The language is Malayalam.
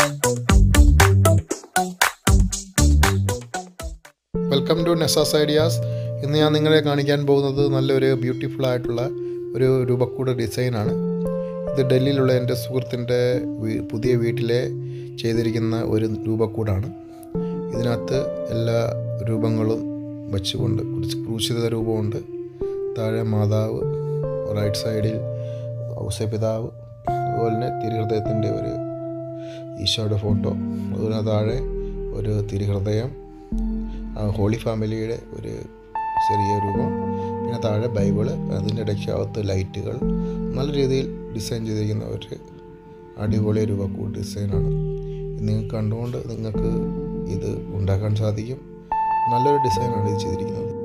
വെൽക്കം ടു നെസാസ് ഐഡിയാസ് ഇന്ന് ഞാൻ നിങ്ങളെ കാണിക്കാൻ പോകുന്നത് നല്ലൊരു ബ്യൂട്ടിഫുൾ ആയിട്ടുള്ള ഒരു രൂപക്കൂട് ഡിസൈനാണ് ഇത് ഡൽഹിയിലുള്ള എൻ്റെ സുഹൃത്തിൻ്റെ വീ- പുതിയ വീട്ടിലെ ചെയ്തിരിക്കുന്ന ഒരു രൂപക്കൂടാണ് ഇതിനകത്ത് എല്ലാ രൂപങ്ങളും വെച്ചുകൊണ്ട് കുറച്ച് ക്രൂശിത രൂപമുണ്ട് താഴെ മാതാവ് റൈറ്റ് സൈഡിൽ ഔസപിതാവ് അതുപോലെ തന്നെ തിരുഹൃദയത്തിൻ്റെ ഒരു ഈശോയുടെ ഫോട്ടോ അതുപോലെ താഴെ ഒരു തിരുഹൃദയം ആ ഹോളി ഫാമിലിയുടെ ഒരു ചെറിയ രൂപം പിന്നെ താഴെ ബൈബിള് അതിൻ്റെ ഇടയ്ക്കകത്ത് ലൈറ്റുകൾ നല്ല രീതിയിൽ ഡിസൈൻ ചെയ്തിരിക്കുന്ന ഒരു അടിപൊളി രൂപക്കൂട് ഡിസൈനാണ് ഇത് നിങ്ങൾക്ക് കണ്ടുകൊണ്ട് നിങ്ങൾക്ക് ഇത് ഉണ്ടാക്കാൻ സാധിക്കും നല്ലൊരു ഡിസൈനാണ് ഇത് ചെയ്തിരിക്കുന്നത്